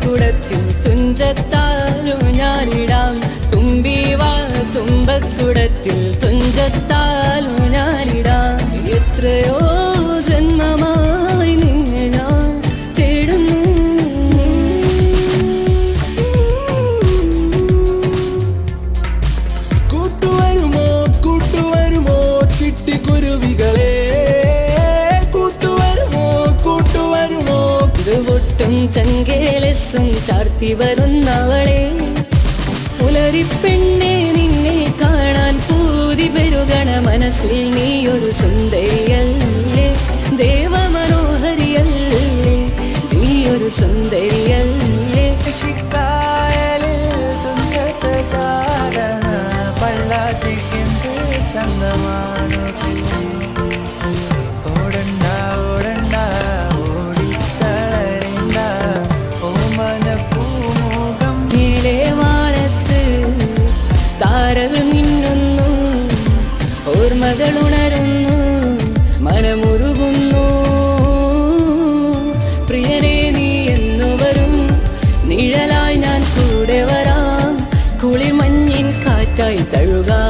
തുമ്പക്കുടത്തിൽ തുഞ്ചത്താലു ഞാനിടാം തുമ്പിവാ തുമ്പക്കുടത്തിൽ തുഞ്ചത്താലു ഞാനിടാം എത്രയോ ജന്മമായി നിന്നെ ഞാൻ തേടുന്നു കൂട്ടുവരുമോ കൂട്ടുവരുമോ ചിട്ടിക്കുരുവികളെ കൂട്ടുവരുമോ കൂട്ടുവരുമോ ഒട്ടും ചങ്കേലസും ചാർത്തി വരുന്നവളെ പുലരിപ്പെണ്ണെ നിന്നെ കാണാൻ പൂതി പെരുകണ മനസ്സിൽ നീ ഒരു സുന്ദരിയല്ലേ ദേവമനോഹരിയല്ലേ നീ ഒരു സുന്ദരിയല്ലേ കായലിൽ തുഞ്ചത്ത് ചാടണ പള്ളാത്തിക്കെന്ത് ചന്തമാണു ഓടണ്ട ഓടണ്ട ഓടിക്കളരണ്ട ഓമന പൂമുഖം നീലേ വാനത്ത് താരകൾ മിന്നുന്നു ഓർമ്മകൾ ഉണരുന്നു മനമുരുകുന്നു പ്രിയനെ നീ എന്നു വരും നിഴലായി ഞാൻ കൂടെ വരാം കുളിമഞ്ഞിൻ കാറ്റായി തഴുകാം